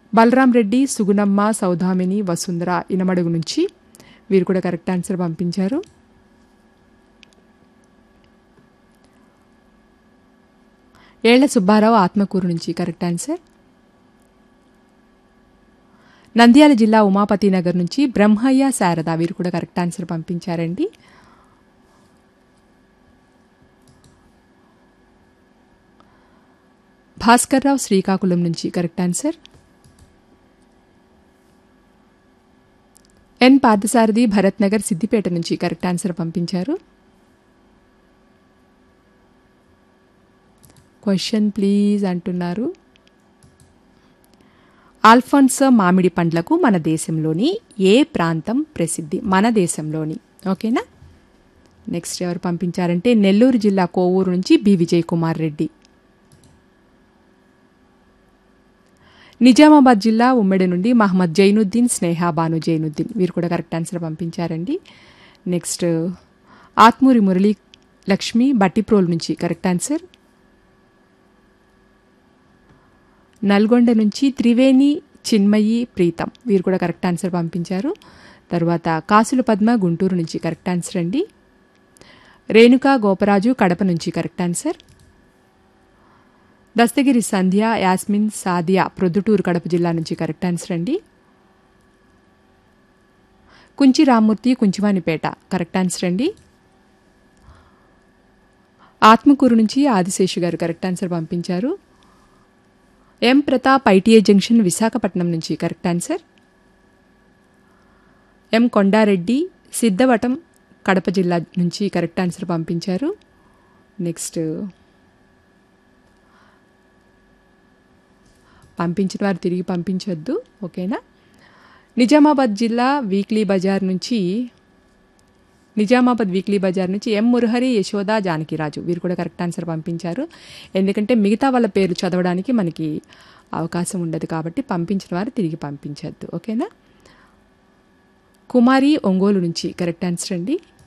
బలరాం రెడ్డి సుగుణమ్మ సౌదామిని వసుంధర ఇనమడుగు నుంచి వీరు కూడా కరెక్ట్ ఆన్సర్ పంపించారు ఏళ్ల సుబ్బారావు ఆత్మకూరు నుంచి కరెక్ట్ ఆన్సర్ నంద్యాల జిల్లా ఉమాపతి నగర్ నుంచి బ్రహ్మయ్య శారద వీరు కూడా కరెక్ట్ ఆన్సర్ పంపించారండి భాస్కర్రావు శ్రీకాకుళం నుంచి correct answer N Parthasarathi Bharat Nagar Siddipet నుంచి కరెక్ట్ ఆన్సర్ పంపించారు క్వశ్చన్ ప్లీజ్ అంటున్నారు ఆల్ఫాన్సో మామిడి పండ్లకు మన దేశంలోని ఏ ప్రాంతం ప్రసిద్ధి మన దేశంలోని ఓకేనా నెక్స్ట్ ఎవరు పంపించారంటే నెల్లూరు జిల్లా కోవూరు నుంచి బి విజయ్ కుమార్ రెడ్డి నిజామాబాద్ జిల్లా ఉమ్మడి నుండి మహమ్మద్ జైనుద్దీన్ స్నేహ బాను జైనుద్దీన్ వీరు కూడా కరెక్ట్ ఆన్సర్ పంపించారండి నెక్స్ట్ ఆత్మూరి మురళీ లక్ష్మి బట్టిప్రోల్ నుంచి కరెక్ట్ ఆన్సర్ నల్గొండ నుంచి త్రివేణి చిన్మయి ప్రీతం వీరు కూడా కరెక్ట్ ఆన్సర్ పంపించారు తర్వాత కాసుల పద్మ గుంటూరు నుంచి కరెక్ట్ ఆన్సర్ అండి రేణుకా గోపరాజు కడప నుంచి కరెక్ట్ ఆన్సర్ దస్తగిరి సంధ్య యాస్మిన్ సాదియా ప్రొద్దుటూరు కడప జిల్లా నుంచి కరెక్ట్ ఆన్సర్ అండి కుంచి రామ్మూర్తి కుంచివానిపేట కరెక్ట్ ఆన్సర్ అండి ఆత్మకూరు నుంచి ఆదిశేషు గారు కరెక్ట్ ఆన్సర్ పంపించారు M Pratap ITI junction Visakhapatnam నుంచి correct answer M Kondareddy Siddavatam Kadapa జిల్లా నుంచి కరెక్ట్ ఆన్సర్ పంపించారు నెక్స్ట్ పంపించిన వారు తిరిగి పంపించొద్దు ఓకేనా నిజామాబాద్ జిల్లా వీక్లీ బజార్ నుంచి నిజామాబాద్ వీక్లీ బజార్ నుంచి ఎం మురహరి యశోద జానకిరాజు వీరు కూడా కరెక్ట్ ఆన్సర్ పంపించారు ఎందుకంటే మిగతా వాళ్ళ పేర్లు చదవడానికి మనకి అవకాశం ఉండదు కాబట్టి పంపించిన వారు తిరిగి పంపించద్దు ఓకేనా కుమారి ఒంగోలు నుంచి కరెక్ట్ ఆన్సర్ అండి